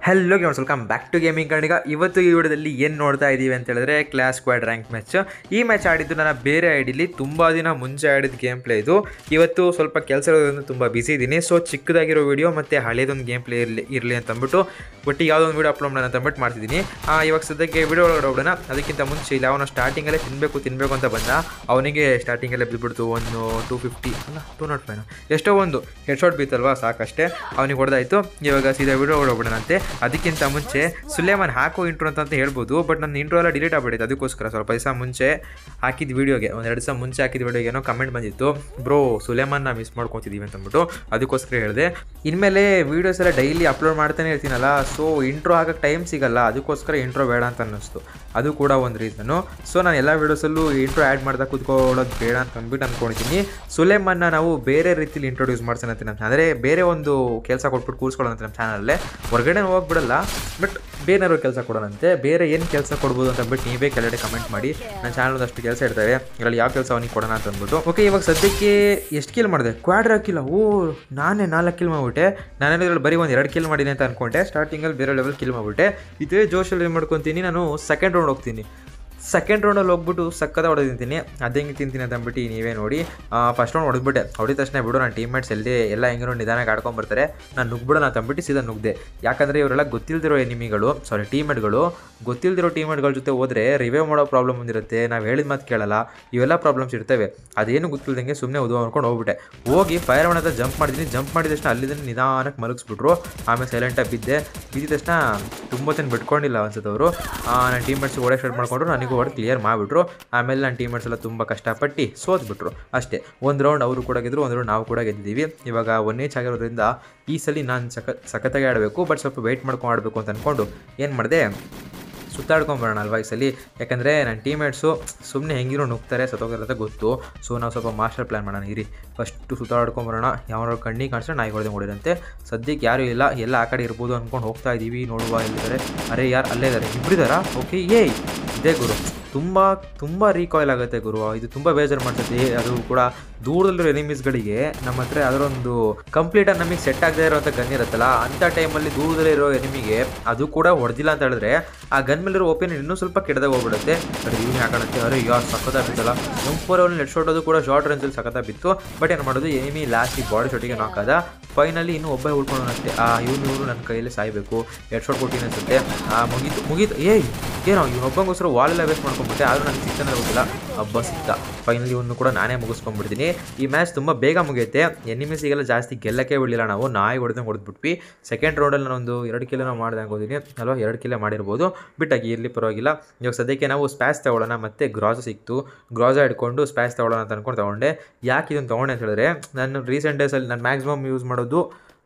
hello games welcome back to gaming ಕಣಿಗ ಇವತ್ತು ಈ ವಿಡಿಯೋದಲ್ಲಿ ಏನು ನೋಡ್ತಾ ಇದ್ದೀವಿ ಅಂತ ಹೇಳಿದ್ರೆ ಕ್ಲಾಸ್ ಸ್ಕ್ವಾಡ್ ರ್ಯಾಂಕ್ ಮ್ಯಾಚ್ ಈ ಮ್ಯಾಚ್ ಆಡಿದ್ದು ನನ್ನ ಬೇರೆ ಐಡಿಲಿ ತುಂಬ ದಿನ ಮುಂಚೆ ಆಡಿದ ಗೇಮ್ ಪ್ಲೇ ಇದು ಇವತ್ತು ಸ್ವಲ್ಪ ಕೆಲಸ ಇರೋದ್ರಿಂದ ತುಂಬ ಬಿಸಿ ಇದ್ದೀನಿ ಸೊ ಚಿಕ್ಕದಾಗಿರೋ ವಿಡಿಯೋ ಮತ್ತು ಹಳೇದೊಂದು ಗೇಮ್ ಪ್ಲೇ ಇರಲಿ ಇರಲಿ ಅಂತ ಅಂದ್ಬಿಟ್ಟು ಒಟ್ಟು ಯಾವುದೋ ಒಂದು ವಿಡಿಯೋ ಅಪ್ಲೋಡ್ ಮಾಡೋಣ ಅಂತ ಅಂದ್ಬಿಟ್ಟು ಮಾಡ್ತಿದ್ದೀನಿ ಆ, ಇವಾಗ ಸದ್ಯಕ್ಕೆ ವಿಡಿಯೋ ಒಳಗಡೆ ಹೋಗೋಣ ಅದಕ್ಕಿಂತ ಮುಂಚೆ ಇಲ್ಲ ಅವನು ಸ್ಟಾರ್ಟಿಂಗಲ್ಲೇ ತಿನ್ನಬೇಕು ತಿನ್ನಬೇಕು ಅಂತ ಬಂದ ಅವನಿಗೆ ಸ್ಟಾರ್ಟಿಂಗಲ್ಲೇ ಬಿದ್ದುಬಿಡ್ತು ಒಂದು ಟೂ ಫಿಫ್ಟಿ ಅಲ್ಲ ಟೂ ನಾಟ್ ಫೈವ್ ಎಷ್ಟೋ ಒಂದು ಹೆಡ್ ಶಾಟ್ ಬಿತ್ತಲ್ವಾ ಸಾಕಷ್ಟೇ ಅವನಿಗೆ ಹೊಡೆದಾಯ್ತು ಇವಾಗ ಸೀದಾ ವಿಡಿಯೋ ಹೊಡೋಬಿಡೋಣಂತೆ ಅದಕ್ಕಿಂತ ಮುಂಚೆ ಸುಲೇಮಾನ್ ಹಾಕೋ ಇಂಟ್ರೋ ಅಂತ ಅಂತ ಹೇಳ್ಬೋದು ಬಟ್ ನನ್ನ ಇಂಟ್ರೋ ಎಲ್ಲ ಡಿಲೀಟ್ ಆಗ್ಬಿಟ್ಟಿದೆ ಅದಕ್ಕೋಸ್ಕರ ಸ್ವಲ್ಪ ದಿವಸ ಮುಂಚೆ ಹಾಕಿದ ವಿಡಿಯೋಗೆ ಒಂದು ಎರಡು ದಿವಸ ಮುಂಚೆ ಹಾಕಿದ ವಿಡಿಯೋಗೆ ಏನೋ ಕಮೆಂಟ್ ಬಂದಿತ್ತು ಬ್ರೋ ಸುಲೇಮಾನ್ನ ಮಿಸ್ ಮಾಡ್ಕೊತಿದ್ದೀವಿ ಅಂತ ಅಂದ್ಬಿಟ್ಟು ಅದಕ್ಕೋಸ್ಕರ ಹೇಳಿದೆ ಇನ್ಮೇಲೆ ವೀಡಿಯೋಸ್ ಎಲ್ಲ ಡೈಲಿ ಅಪ್ಲೋಡ್ ಮಾಡ್ತಾನೆ ಇರ್ತೀನಲ್ಲ ಸೊ ಇಂಟ್ರೋ ಹಾಕಕ್ಕೆ ಟೈಮ್ ಸಿಗಲ್ಲ ಅದಕ್ಕೋಸ್ಕರ ಇಂಟ್ರೋ ಬೇಡ ಅಂತ ಅನ್ನಿಸ್ತು ಅದು ಕೂಡ ಒಂದು ರೀಸನು ಸೊ ನಾನು ಎಲ್ಲ ವೀಡಿಯೋಸಲ್ಲೂ ಇಂಟ್ರೋ ಆ್ಯಡ್ ಮಾಡ್ತಾ ಕೂತ್ಕೊಳ್ಳೋದು ಬೇಡ ಅಂತ ಅಂದ್ಬಿಟ್ಟು ಅಂದ್ಕೊಂಡಿದ್ದೀನಿ ಸುಲೇಮನ್ನ ನಾವು ಬೇರೆ ರೀತಿಲಿ ಇಂಟ್ರೊಡ್ಯೂಸ್ ಮಾಡ್ಸೋಣ ಅಂತ ನಮ್ಮ ಅಂದರೆ ಬೇರೆ ಒಂದು ಕೆಲಸ ಕೊಟ್ಬಿಟ್ಟು ಕೂರಿಸ್ಕೊಳ್ಳೋಣ ಅಂತ ನಮ್ಮ ಚಾನಲಲ್ಲೇ ಹೊರಗಡೆ ಹೋಗ್ಬಿಡಲ್ಲ ಬಟ್ ಬೇರೆಯವ್ರು ಕೆಲಸ ಕೊಡೋಣಂತೆ ಬೇರೆ ಏನು ಕೆಲಸ ಕೊಡ್ಬೋದು ಅಂತ ಅಂದ್ಬಿಟ್ಟು ನೀವೇ ಕೆಳಗಡೆ ಕಮೆಂಟ್ ಮಾಡಿ ನನ್ನ ಚಾನಲ್ ಒಂದಷ್ಟು ಕೆಲಸ ಇರ್ತವೆ ಇದರಲ್ಲಿ ಯಾವ ಕೆಲಸ ಅವನಿಗೆ ಕೊಡೋಣ ಅಂತ ಅಂದ್ಬಿಟ್ಟು ಓಕೆ ಇವಾಗ ಸದ್ಯಕ್ಕೆ ಎಷ್ಟು ಕಿಲ್ ಮಾಡಿದೆ ಕ್ವಾಡ್ರ್ ಹಾಕಿಲ್ಲ ಓ ನಾನೇ ನಾಲ್ಕು ಕಿಲ್ ಮಾಡಿಬಿಟ್ಟೆ ನಾನೇನೋ ಇದ್ರಲ್ಲಿ ಬರೀ ಒಂದು ಎರಡು ಕಿಲ್ ಮಾಡಿದೆ ಅಂತ ಅನ್ಕೊಂಡೆ ಸ್ಟಾರ್ಟಿಂಗಲ್ಲಿ ಬೇರೆ ಲೆವೆಲ್ ಕಿಲ್ ಮಾಡಿಬಿಟ್ಟೆ ಇದೇ ಜೋಶಲ್ಲಿ ಏನು ಮಾಡ್ಕೊತೀನಿ ನಾನು ಸೆಕೆಂಡ್ ರೌಂಡ್ ಹೋಗ್ತೀನಿ ಸೆಕೆಂಡ್ ರೌಂಡಲ್ಲಿ ಹೋಗ್ಬಿಟ್ಟು ಸಕ್ಕದ ಹೊಡೆದಿಂತೀನಿ ಅದು ಹೆಂಗೆ ತಿಂತೀನಿ ಅಂತ ಅಂದ್ಬಿಟ್ಟು ನೀವೇ ನೋಡಿ ಫಸ್ಟ್ ರೌಂಡ್ ಹೊಡೆದ್ಬಿಟ್ಟೆ ಹೊಡಿದ ತಕ್ಷಣ ಬಿಡು ನನ್ನ ಟೀಮ್ಮೇಟ್ಸ್ ಎಲ್ಲಿ ಎಲ್ಲ ಹೆಂಗಿರೋ ನಿಧಾನಕ್ಕೆ ಆಡ್ಕೊಂಬರ್ತಾರೆ ನಾನು ನುಗ್ಬಿಡೋಣ ಅಂತ ಅಂದ್ಬಿಟ್ಟು ಸೀದಾ ನುಗ್ದೆ ಯಾಕಂದರೆ ಇವರೆಲ್ಲ ಗೊತ್ತಿಲ್ದಿರೋ ಎನಿಮಿಗಳು ಸಾರಿ ಟೀಮ್ಮೇಟ್ಗಳು ಗೊತ್ತಿಲ್ದಿರೋ ಟೀಮ್ಮೇಟ್ಗಳ ಜೊತೆ ಹೋದರೆ ರಿವೈವ್ ಮಾಡೋ ಪ್ರಾಬ್ಲಮ್ ಒಂದಿರುತ್ತೆ ನಾವು ಹೇಳಿದ ಮಾತು ಕೇಳಲ್ಲ ಇವೆಲ್ಲ ಪ್ರಾಬ್ಲಮ್ಸ್ ಇರ್ತವೆ ಅದೇನು ಗೊತ್ತಿಲ್ದಂಗೆ ಸುಮ್ಮನೆ ಉದ್ವ ಮಾಡ್ಕೊಂಡು ಹೋಗ್ಬಿಟ್ಟೆ ಹೋಗಿ ಫೈರ್ ಹತ್ರ ಜಂಪ್ ಮಾಡಿದ್ದೀನಿ ಜಂಪ್ ಮಾಡಿದ ತಕ್ಷಣ ಅಲ್ಲಿಂದ ನಿಧಾನಕ್ಕೆ ಮಲಗಿಸ್ಬಿಟ್ರು ಆಮೇಲೆ ಸೈಲೆಂಟಾಗಿ ಬಿದ್ದೆ ಬಿದ್ದಿದ ತಕ್ಷಣ ತುಂಬ ಹೊತ್ತಿನ ಬಿಟ್ಕೊಂಡಿಲ್ಲ ಅನ್ಸುತ್ತವರು ನನ್ನ ಟೀಮ್ಮೇಟ್ಸ್ ಓಡೇ ಸ್ಟಾರ್ಟ್ ಮಾಡ್ಕೊಂಡ್ರು ನನಗೂ ಹೊಡೆದು ಕ್ಲಿಯರ್ ಮಾಡಿಬಿಟ್ರು ಆಮೇಲೆ ನನ್ನ ಟೀಮ್ಮೇಟ್ಸ್ ಎಲ್ಲ ತುಂಬ ಕಷ್ಟಪಟ್ಟು ಸೋತ್ಬಿಟ್ರು ಅಷ್ಟೇ ಒಂದು ರೌಂಡ್ ಅವರು ಕೂಡ ಗೆದ್ರು ಒಂದು ರೌಂಡ್ ನಾವು ಕೂಡ ಗೆದ್ದಿದ್ದೀವಿ ಇವಾಗ ಒನ್ ಏಜ್ ಆಗಿರೋದ್ರಿಂದ ಈ ಸಲ ನಾನು ಸಖ ಸಖತ್ತಾಗಿ ಆಡಬೇಕು ಬಟ್ ಸ್ವಲ್ಪ ವೆಯ್ಟ್ ಮಾಡ್ಕೊಂಡು ಆಡಬೇಕು ಅಂತ ಅಂದ್ಕೊಂಡು ಏನು ಮಾಡಿದೆ ಸುತ್ತಾಡ್ಕೊಂಬರೋಣ ಅಲ್ವಾ ಈ ಸಲ ಯಾಕಂದರೆ ನನ್ನ ಟೀಮೇಟ್ಸು ಸುಮ್ಮನೆ ಹೆಂಗಿರೋ ನುಗ್ತಾರೆ ಸತ್ತೋಗಿರೋದ ಗೊತ್ತು ಸೊ ನಾವು ಸ್ವಲ್ಪ ಮಾಸ್ಟರ್ ಪ್ಲ್ಯಾನ್ ಮಾಡೋಣ ಇರಿ ಫಸ್ಟು ಸುತ್ತಾಡ್ಕೊಂಬರೋಣ ಯಾವ ಕಣ್ಣಿಗೆ ಕಾಣಿಸ್ರೆ ನಾಯಿ ಹೊಡೆದು ನೋಡಿರಂತೆ ಸದ್ಯಕ್ಕೆ ಯಾರೂ ಇಲ್ಲ ಎಲ್ಲ ಆ ಕಡೆ ಇರ್ಬೋದು ಅಂದ್ಕೊಂಡು ಹೋಗ್ತಾ ಇದ್ದೀವಿ ನೋಡುವ ಎಲ್ಲಿದ್ದಾರೆ ಅರೆ ಯಾರು ಅಲ್ಲೇ ಇದ್ದಾರೆ ಇಬ್ಬರಿದ್ದಾರಾ ಓಕೆ ಏಯ್ ಇದೇ ಗುರು ತುಂಬ ತುಂಬ ರೀಕಾಯಿಲ್ ಆಗುತ್ತೆ ಗುರು ಇದು ತುಂಬ ಬೇಜಾರು ಮಾಡ್ತೈತಿ ಅದು ಕೂಡ ದೂರದಲ್ಲಿರೋ ಎನಿಮೀಸ್ಗಳಿಗೆ ನಮ್ಮ ಹತ್ರ ಅದರೊಂದು ಕಂಪ್ಲೀಟಾಗಿ ನಮಗೆ ಸೆಟ್ ಆಗದೆ ಇರೋಂಥ ಗನ್ ಇರುತ್ತಲ್ಲ ಅಂಥ ಟೈಮಲ್ಲಿ ದೂರದಲ್ಲಿರೋ ಎನಿಮಿಗೆ ಅದು ಕೂಡ ಹೊಡೆದಿಲ್ಲ ಅಂತ ಹೇಳಿದ್ರೆ ಆ ಗನ್ ಮೇಲಿರೋ ಒಪಿನಿಯನ್ ಇನ್ನೂ ಸ್ವಲ್ಪ ಕೆಟ್ಟದಾಗ ಹೋಗ್ಬಿಡುತ್ತೆ ಬಟ್ ಇವ್ನು ಯಾಕಣತ್ತೆ ಅರೆ ಯಾರು ಸಖತ್ತಾಗಿ ಬಿತ್ತಲ್ಲ ಎಂ ಫೋರ್ ಅವ್ನು ನೆಟ್ ಶೋಟೋದು ಕೂಡ ಶಾರ್ಟ್ ರೇಂಜಲ್ಲಿ ಸಖತ್ತಾಗಿ ಬಿತ್ತು ಬಟ್ ಏನು ಮಾಡೋದು ಎನಿಮಿ ಲಾಸ್ಟಿಗೆ ಬಾಡಿ ಶೋಟಿಗೆ ನಾಕಾದ ಫೈನಲಿ ಇನ್ನೂ ಒಬ್ಬ ಉಳ್ಕೊಂಡು ಅಷ್ಟೇ ಆ ಇವನು ಇವರು ನನ್ನ ಕೈಯಲ್ಲಿ ಸಾಯಬೇಕು ಎರಡು ಶಾಟ್ ಕೊಟ್ಟಿನ ಅನ್ಸುತ್ತೆ ಆ ಮುಗೀತು ಮುಗೀತು ಏಯ್ ಏನೋ ಇವನೊಬ್ಬಂಗೋಸ್ಕರ ವಾಲೆಲ್ಲ ವೇಸ್ಟ್ ಮಾಡ್ಕೊಂಡ್ಬಿಟ್ಟೆ ಆದರೂ ನನಗೆ ಸಿಗ್ತಾನೆ ಗೊತ್ತಿಲ್ಲ ಹಬ್ಬ ಸಿಕ್ತ ಫೈನಲಿ ಇವನು ಕೂಡ ನಾನೇ ಮುಗಿಸ್ಕೊಂಡ್ಬಿಡ್ತೀನಿ ಈ ಮ್ಯಾಚ್ ತುಂಬ ಬೇಗ ಮುಗಿಯುತ್ತೆ ಎನಿಮಿಸಿಗೆಲ್ಲ ಜಾಸ್ತಿ ಗೆಲ್ಲಕ್ಕೆ ಬಿಡಲಿಲ್ಲ ನಾವು ನಾಯಿ ಹೊಡೆದಂಗೆ ಹೊಡೆದ್ಬಿಟ್ವಿ ಸೆಕೆಂಡ್ ರೌಂಡಲ್ಲಿ ನಾನೊಂದು ಎರಡು ಕಿಲೋ ನಾವು ಮಾಡ್ದೆ ಅನ್ಕೋತೀನಿ ಅಲ್ವಾ ಎರಡು ಕಿಲೋ ಮಾಡಿರ್ಬೋದು ಬಿಟ್ಟಾಗಿ ಇರಲಿ ಪರವಾಗಿಲ್ಲ ಇವಾಗ ಸದ್ಯಕ್ಕೆ ನಾವು ಸ್ಪ್ಯಾಸ್ ತಗೊಳ್ಳೋಣ ಮತ್ತು ಗ್ರಾಜ ಸಿಕ್ತು ಗ್ರಾಜ ಹಿಡ್ಕೊಂಡು ಸ್ಪ್ಯಾಸ್ ತಗೊಳ್ಳೋಣ ಅಂತ ಅನ್ಕೊಂಡು ತೊಗೊಂಡೆ ಯಾಕೆ ಇದನ್ನು ತೊಗೊಂಡೆ ಅಂತ ಹೇಳಿದ್ರೆ ನಾನು ರೀಸೆಂಟ್ ಡೇಸಲ್ಲಿ ನಾನು ಮ್ಯಾಕ್ಸಿಮಮ್ ಯೂಸ್ ಮಾಡೋದು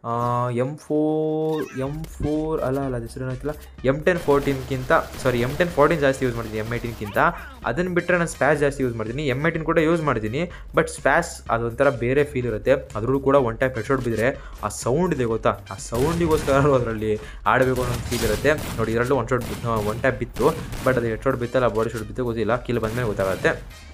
ಎಮ್ ಫೋರ್ ಎಮ್ ಫೋರ್ ಅಲ್ಲ ಅಲ್ಲ ಅದು ಹೆಸರು ಏನಾಯ್ತಿಲ್ಲ ಎಮ್ ಟೆನ್ ಫೋರ್ಟೀನ್ಗಿಂತ ಸಾರಿ ಎಮ್ ಟೆನ್ ಫೋರ್ಟೀನ್ ಜಾಸ್ತಿ ಯೂಸ್ ಮಾಡ್ತೀನಿ ಎಮ್ ಏಯ್ಟೀನ್ಗಿಂತ ಅದನ್ನು ಬಿಟ್ಟರೆ ನಾನು ಸ್ಪ್ಯಾಸ್ ಜಾಸ್ತಿ ಯೂಸ್ ಮಾಡ್ತೀನಿ ಎಮ್ ಏಯ್ಟೀನ್ ಕೂಡ ಯೂಸ್ ಮಾಡ್ತೀನಿ ಬಟ್ ಸ್ಪ್ಯಾಸ್ ಅದೊಂಥರ ಬೇರೆ ಫೀಲ್ ಇರುತ್ತೆ ಅದರಲ್ಲೂ ಕೂಡ ಒನ್ ಟೈಪ್ ಹೆಡ್ಶಾಟ್ ಬಿದ್ದರೆ ಆ ಸೌಂಡ್ ಇದೆ ಗೊತ್ತಾ ಆ ಸೌಂಡಿಗೋಸ್ಕರ ಅದರಲ್ಲಿ ಆಡಬೇಕು ಅನ್ನೋ ಒಂದು ಫೀಲ್ ಇರುತ್ತೆ ನೋಡಿ ಇದರಲ್ಲೂ ಒನ್ ಶಾಟ್ ಒನ್ ಟ್ಯಾಪ್ ಬಿತ್ತು ಬಟ್ ಅದು ಹೆಡ್ ಶಾಟ್ ಬಿತ್ತಲ್ಲ ಬಾಡಿ ಶಾಟ್ ಬಿತ್ತು ಗೊತ್ತಿಲ್ಲ ಕಿಲ್ ಬಂದಮೇಲೆ ಗೊತ್ತಾಗುತ್ತೆ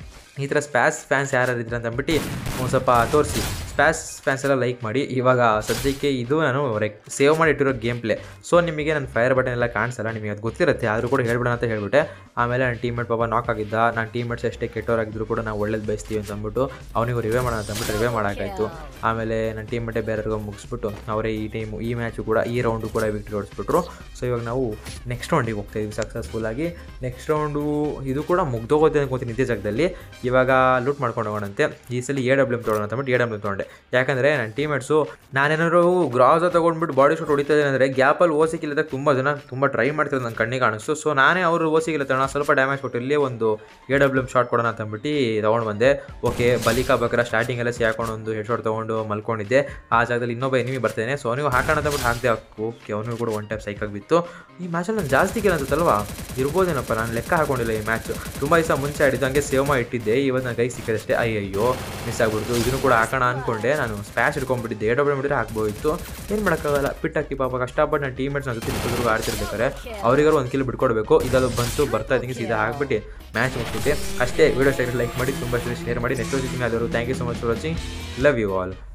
ಈ ಥರ ಸ್ಪ್ಯಾಸ್ ಫ್ಯಾನ್ಸ್ ಯಾರು ಇದ್ರೆ ಅಂತ ಅಂದ್ಬಿಟ್ಟು ಒಂದು ಸ್ವಲ್ಪ ತೋರಿಸಿ ಸ್ಪ್ಯಾಸ್ ಫ್ಯಾನ್ಸ್ ಎಲ್ಲ ಲೈಕ್ ಮಾಡಿ ಇವಾಗ ಸದ್ಯಕ್ಕೆ ಇದು ನಾನು ರೆಕ್ ಸೇವ್ ಮಾಡಿ ಇಟ್ಟಿರೋ ಗೇಮ್ ಪ್ಲೇ ಸೊ ನಿಮಗೆ ನನ್ನ ಫೈರ್ ಬಟನ್ ಎಲ್ಲ ಕಾಣಿಸಲ್ಲ ನಿಮಗೆ ಅದು ಗೊತ್ತಿರುತ್ತೆ ಆದರೂ ಕೂಡ ಹೇಳ್ಬಿಡೋಣ ಅಂತ ಹೇಳ್ಬಿಟ್ಟೆ ಆಮೇಲೆ ನನ್ನ ಟೀಮೇಟ್ ಪಾಪ ನಾಕ್ ಆಗಿದ್ದ ನನ್ನ ಟೀಮೇಟ್ಸ್ ಎಷ್ಟೇ ಕೆಟ್ಟವರಾಗಿದ್ರು ಕೂಡ ನಾವು ಒಳ್ಳೇದು ಬಯಸ್ತೀವಿ ಅಂತ ಅಂದ್ಬಿಟ್ಟು ಅವನಿಗೂ ರಿವೇ ಮಾಡೋಣ ಅಂತ ಅಂದ್ಬಿಟ್ಟು ರಿವೇ ಮಾಡೋಕ್ಕಾಯ್ತು ಆಮೇಲೆ ನನ್ನ ಟೀಮೇಟೇ ಬೇರೆಯವ್ರಿಗೂ ಮುಗಿಸ್ಬಿಟ್ಟು ಅವರೇ ಈ ಟೀಮು ಈ ಮ್ಯಾಚು ಕೂಡ ಈ ರೌಂಡು ಕೂಡ ವಿಕ್ಟ್ರಿ ಹೊಡಿಸ್ಬಿಟ್ರು ಸೊ ಇವಾಗ ನಾವು ನೆಕ್ಸ್ಟ್ ರೌಂಡಿಗೆ ಹೋಗ್ತಾ ಇದ್ದೀವಿ ಸಕ್ಸಸ್ಫುಲ್ಲಾಗಿ ನೆಕ್ಸ್ಟ್ ರೌಂಡು ಇದು ಕೂಡ ಮುಗ್ದೋಗೋದೆ ಅನ್ಕೋತೀನಿ ಇದೇ ಜಾಗದಲ್ಲಿ ಇವಾಗ ಲೂಟ್ ಮಾಡ್ಕೊಂಡು ಹೋಗೋಣಂತೆ ಈ ಸಲ ಎ ಡಬ್ಲ್ಯೂ ಎಮ್ ತೊಗೊಳ್ಳೋಣ ಅಂದ್ಬಿಟ್ಟು ಎ ಡಬ್ಲ್ಯೂ ಎಮ್ ತೊಗೊಂಡೆ ಯಾಕಂದರೆ ನನ್ನ ಟೀಮೇಟ್ಸು ನಾನೇನಾದ್ರು ಗ್ರಾಸ ತೊಗೊಂಡ್ಬಿಟ್ಟು ಬಾಡಿ ಶಾಟ್ ಹೊಡಿತಾ ಇದ್ದೇನೆ ಅಂದರೆ ಗ್ಯಾಪಲ್ಲಿ ಓಸಿಗಿಲ್ಲದಾಗ ತುಂಬ ಜನ ತುಂಬ ಟ್ರೈ ಮಾಡ್ತಿರೋದು ನನ್ನ ಕಣ್ಣಿಗೆ ಕಾಣಿಸ್ತು ಸೊ ನಾನೇ ಅವರು ಓಸಿಗಿಲ್ಲ ತಗೋಣ ಸ್ವಲ್ಪ ಡ್ಯಾಮೇಜ್ ಕೊಟ್ಟು ಇಲ್ಲೇ ಒಂದು ಎ ಡಬ್ಲ್ಯೂ ಎಮ್ ಶಾಟ್ ಕೊಡೋಣ ಅಂತ ಅಂದ್ಬಿಟ್ಟು ತೊಗೊಂಡು ಬಂದೆ ಓಕೆ ಬಲಿಕಾ ಬಕ್ರ ಸ್ಟಾರ್ಟಿಂಗೆಲ್ಲ ಸಿಹಾಕೊಂಡು ಒಂದು ಹೆಡ್ ಶಾಟ್ ತೊಗೊಂಡು ಮಲ್ಕೊಂಡಿದ್ದೆ ಆ ಜಾಗದಲ್ಲಿ ಇನ್ನೊಬ್ಬ ಎನಿಮಿ ಬರ್ತೇನೆ ಸೊ ಅವನಿಗೂ ಹಾಕೋಣ ಅಂದ್ಬಿಟ್ಟು ಹಾಕಿದೆ ಓಕೆ ಅವನಿಗೂ ಕೂಡ ಒನ್ ಟೈಪ್ ಸೈಕಾಗಿ ಬಿತ್ತು ಈ ಮ್ಯಾಚಲ್ಲಿ ನಾನು ಜಾಸ್ತಿ ಗೆಲ್ಲ ಅನ್ಸುತ್ತಲ್ವಾ ಇರ್ಬೋದೇನಪ್ಪ ನಾನು ಲೆಕ್ಕ ಹಾಕೊಂಡಿಲ್ಲ ಈ ಮ್ಯಾಚ್ ತುಂಬ ದಿವಸ ಮುಂಚೆ ಆಡಿದ್ದು ಹಂಗೆ ಸೇವ್ ಮಾಡಿ ಇಟ್ಟಿದ್ದೆ ಇವತ್ತು ನನ್ನ ಕೈಗೆ ಸಿಕ್ಕದಷ್ಟೇ ಅಯ್ಯಯ್ಯೋ ಮಿಸ್ ಆಗ್ಬಿಡ್ತು ಇದನ್ನು ಕೂಡ ಹಾಕೋಣ ಅಂದ್ಕೊಂಡೆ ನಾನು ಸ್ಪ್ಯಾಶ್ ಹಿಡ್ಕೊಂಡ್ಬಿಟ್ಟಿದ್ದೆ ಏಟ್ ಡಬ್ಲ್ಯೂ ಬಿಟ್ಟರೆ ಹಾಕ್ಬೋದಿತ್ತು ಏನು ಮಾಡೋಕ್ಕಾಗಲ್ಲ ಪಿಟ್ಟಾಕಿ ಪಾಪ ಕಷ್ಟಪಟ್ಟು ನನ್ನ ಟೀಮೇಟ್ಸ್ ನನ್ನ ಜೊತೆ ನಿಂತಿದ್ರು ಆಡ್ತಿರ್ಬೇಕಾರೆ ಅವರಿಗಾರು ಒಂದು ಕಿಲೋ ಬಿಟ್ಕೊಡ್ಬೇಕು ಇದದು ಬಂತು ಬರ್ತಾ ಇದ್ದೀನಿ ಸೀದಾ ಹಾಕ್ಬಿಟ್ಟು ಮ್ಯಾಚ್ ಮುಗಿಸುತ್ತೆ ಅಷ್ಟೇ ವೀಡಿಯೋ ಲೈಕ್ ಮಾಡಿ ತುಂಬ ಶೇರ್ ಮಾಡಿ ನೆಕ್ಸ್ಟ್ ಸಿಗ್ತೀನಿ ಆದರು thank you so much for watching love you all